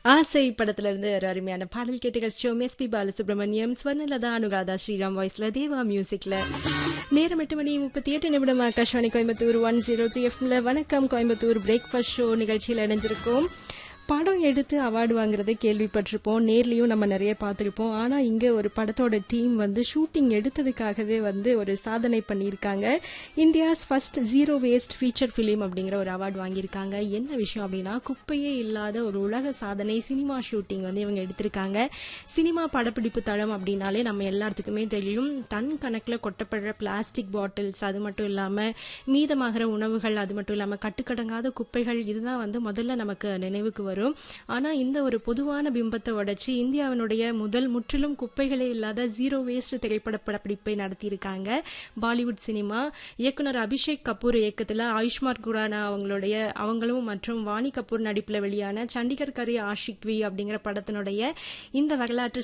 ஆசை படத்துல இருந்து ஒரு அருமையான பாடல் கேட்டு கழிச்சோம் எஸ்பி பாலசுப்ரமணியம் ஸ்வர்ணலதா அனுராதா ஸ்ரீராம் வாய்ஸ்ல தேவா மியூசிக்ல நேரம் எட்டு மணி முப்பத்தி எட்டு நிமிடம் Akashvani Coimbatore one zero three எஃப்ல வணக்கம் கோயம்புத்தூர் பிரேக்ஃபாஸ்ட் ஷோ நிகழ்ச்சியில் இணைஞ்சிருக்கோம் படம் எடுத்து அவார்டு வாங்குறதை கேள்விப்பட்டிருப்போம் நேர்லயும் நம்ம நிறைய பார்த்துருப்போம் ஆனா இங்க ஒரு படத்தோட டீம் வந்து ஷூட்டிங் எடுத்ததுக்காகவே வந்து ஒரு சாதனை பண்ணியிருக்காங்க India's first zero waste feature film அப்படிங்கிற ஒரு அவார்டு வாங்கியிருக்காங்க என்ன விஷயம் அப்படின்னா குப்பையே இல்லாத ஒரு உலக சாதனை சினிமா ஷூட்டிங் வந்து இவங்க எடுத்திருக்காங்க சினிமா படப்பிடிப்பு தளம் அப்படின்னாலே நம்ம எல்லாத்துக்குமே தெரியும் டன் கணக்கில் கொட்டப்படுற பிளாஸ்டிக் பாட்டில்ஸ் அது மட்டும் இல்லாம மீதமாகிற உணவுகள் அது மட்டும் இல்லாம கட்டுக்கடங்காத குப்பைகள் இதுதான் வந்து முதல்ல நமக்கு நினைவுக்கு வரும் ஆனா இந்த ஒரு பொதுவான பிம்பத்தை உடைச்சு இந்தியாவினுடைய முதல் முற்றிலும் குப்பைகளே இல்லாத ஜீரோ வேஸ்ட் திரைப்பட படப்பிடிப்பை நடத்தியிருக்காங்க பாலிவுட் சினிமா இயக்குனர் அபிஷேக் கபூர் இயக்கத்துல ஆயுஷ்மான் குரானா அவங்களுடைய அவங்களும் மற்றும் வாணி கபூர் நடிப்புல வெளியான சண்டிகர் கரி ஆஷிக்வி அப்படிங்கிற படத்தினுடைய இந்த வரலாற்று